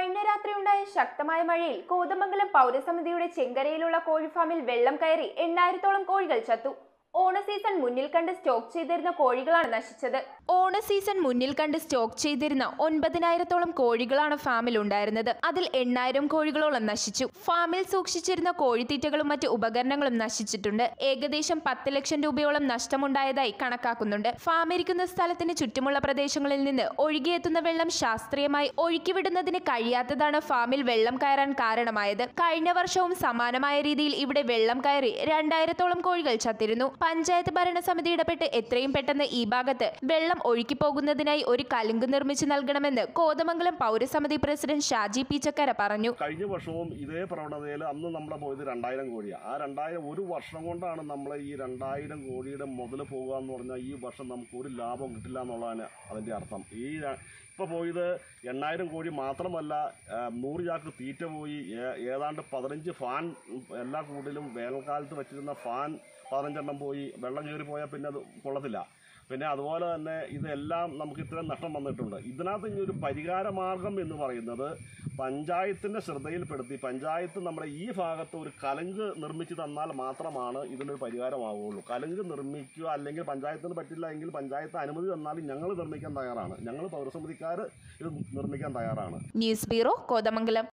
കഴിഞ്ഞ രാത്രിയുണ്ടായ ശക്തമായ മഴയിൽ കോതമംഗലം പൗരസമിതിയുടെ ചെങ്കരയിലുള്ള കോഴിഫാമിൽ വെള്ളം കയറി എണ്ണായിരത്തോളം കോഴികൾ ചത്തു ഓണ സീസൺ മുന്നിൽ കണ്ട് സ്റ്റോക്ക് ചെയ്തിരുന്ന കോഴികളാണ് നശിച്ചത് ഓണ സീസൺ മുന്നിൽ കണ്ട് സ്റ്റോക്ക് ചെയ്തിരുന്ന ഒൻപതിനായിരത്തോളം കോഴികളാണ് ഫാമിൽ ഉണ്ടായിരുന്നത് അതിൽ എണ്ണായിരം കോഴികളോളം നശിച്ചു ഫാമിൽ സൂക്ഷിച്ചിരുന്ന കോഴിത്തീറ്റകളും മറ്റ് ഉപകരണങ്ങളും നശിച്ചിട്ടുണ്ട് ഏകദേശം പത്ത് ലക്ഷം രൂപയോളം നഷ്ടമുണ്ടായതായി കണക്കാക്കുന്നുണ്ട് ഫാം ഇരിക്കുന്ന സ്ഥലത്തിന് ചുറ്റുമുള്ള പ്രദേശങ്ങളിൽ നിന്ന് ഒഴുകിയെത്തുന്ന വെള്ളം ശാസ്ത്രീയമായി ഒഴുക്കിവിടുന്നതിന് കഴിയാത്തതാണ് ഫാമിൽ വെള്ളം കയറാൻ കാരണമായത് കഴിഞ്ഞ വർഷവും സമാനമായ രീതിയിൽ ഇവിടെ വെള്ളം കയറി രണ്ടായിരത്തോളം കോഴികൾ ചത്തിരുന്നു പഞ്ചായത്ത് ഭരണസമിതി ഇടപെട്ട് എത്രയും പെട്ടെന്ന് ഈ ഭാഗത്ത് വെള്ളം ഒഴുക്കിപ്പോകുന്നതിനായി ഒരു കലുങ്ക് നിർമ്മിച്ചു നൽകണമെന്ന് കോതമംഗലം പൗരസമിതി പ്രസിഡന്റ് ഷാജി പീച്ചക്കര പറഞ്ഞു കഴിഞ്ഞ വർഷവും ഇതേ പ്രവണതയിൽ അന്ന് നമ്മളെ പോയത് രണ്ടായിരം കോഴിയാണ് ആ രണ്ടായിരം ഒരു വർഷം കൊണ്ടാണ് നമ്മൾ ഈ രണ്ടായിരം കോഴിയുടെ മുതൽ പോകുക എന്ന് പറഞ്ഞാൽ ഈ വർഷം നമുക്ക് ഒരു ലാഭം കിട്ടില്ല എന്നുള്ളതാണ് അതിൻ്റെ അർത്ഥം ഈ ര- ഇപ്പോൾ പോയത് എണ്ണായിരം കോഴി മാത്രമല്ല ആ, നൂറ് ചാക്ക് തീറ്റ പോയി ഏ- ഏതാണ്ട് പതിനഞ്ച് ഫാൻ എല്ലാ കൂടിലും വേനൽക്കാലത്ത് വെച്ചിരുന്ന ഫാൻ പതിനഞ്ചെണ്ണം പോയി വെള്ളം കയറി പോയാൽ പിന്നെ അത് കൊള്ളത്തില്ല പിന്നെ അതുപോലെ തന്നെ ഇതെല്ലാം നമുക്ക് ഇത്രയും നഷ്ടം വന്നിട്ടുണ്ട് ഇതിനകത്ത് ഇനി ഒരു പരിഹാര മാർഗം എന്ന് പറയുന്നത് പഞ്ചായത്തിൻ്റെ ശ്രദ്ധയിൽപ്പെടുത്തി പഞ്ചായത്ത് നമ്മുടെ ഈ ഭാഗത്ത് ഒരു കലങ്ക് നിർമ്മിച്ച് തന്നാൽ മാത്രമാണ് ഇതിനൊരു പരിഹാരമാവുകയുള്ളൂ കലങ്ക് നിർമ്മിക്കുക അല്ലെങ്കിൽ പഞ്ചായത്തിന് പറ്റില്ല എങ്കിൽ പഞ്ചായത്ത് അനുമതി തന്നാലും ഞങ്ങൾ നിർമ്മിക്കാൻ തയ്യാറാണ് ഞങ്ങൾ പൗരസമിതിക്കാർ ഇത് നിർമ്മിക്കാൻ തയ്യാറാണ് ന്യൂസ് ബ്യൂറോ കോതമംഗലം